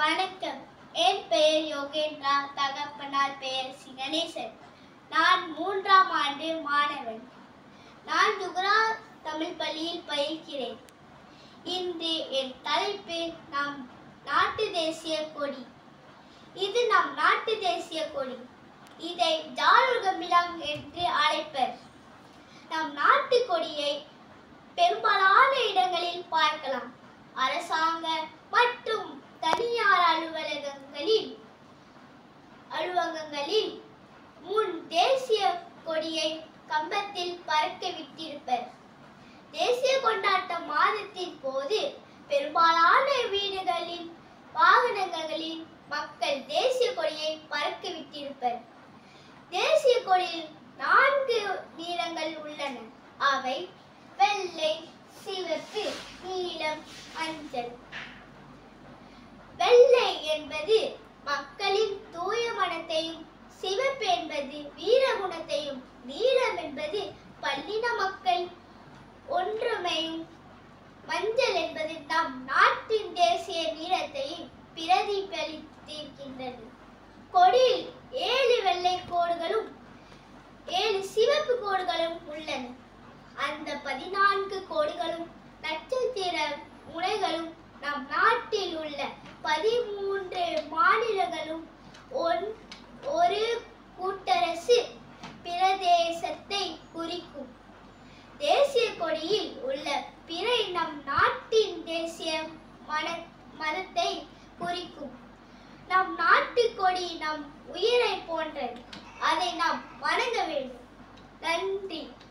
வணக்கம் என் பெயர் யோகேந்திரா தகப்பனார் பெயர் சிங்கனேசன் நான் மூன்றாம் ஆண்டு மாணவன் நான் துகுரா தமிழ் பள்ளியில் பயில்கிறேன் இன்று என் தலைப்பு நம் நாட்டு தேசிய கொடி இது நம் நாட்டு தேசிய கொடி இதை ஜாலுகமிலம் என்று அழைப்பர் நம் நாட்டு கொடியை பெரும்பாலான இடங்களில் பார்க்கலாம் அரசாங்க மற்றும் தனியார் அலுவலகங்களில் அலுவலகங்களில் முன் தேசிய கொடியை கம்பத்தில் பறக்க விட்டிருப்பர் தேசிய கொண்டாட்ட மாதத்தின் போது பெரும்பாலான வீடுகளில் வாகனங்களில் மக்கள் தேசிய கொடியை பறக்க விட்டிருப்பர் தேசிய கொடியில் நான்கு நிறங்கள் உள்ளன அவை வெள்ளை சிவப்பு நீலம் மஞ்சள் வெள்ளை என்பது மக்களின் தூய மனத்தையும் சிவப்பு என்பது வீரகுணத்தையும் நீலம் என்பது பல்லின மக்கள் ஒற்றுமையும் மஞ்சள் என்பது நம் நாட்டின் தேசிய நீளத்தையும் பிரதிபலித்திருக்கின்றது கொடியில் ஏழு வெள்ளை கோடுகளும் ஏழு சிவப்பு கோடுகளும் உள்ளன அந்த பதினான்கு கோடுகளும் நட்சத்திர முனைகளும் நம் நாட்டில் உள்ள பதிமூன்று மாநிலங்களும் ஒன் ஒரு கூட்டரசு பிரதேசத்தை குறிக்கும் தேசிய கொடியில் உள்ள பிறை நம் நாட்டின் தேசிய மன மதத்தை குறிக்கும் நம் நாட்டு கொடி நம் உயிரை போன்றது அதை நாம் வணங்க வேண்டும் நன்றி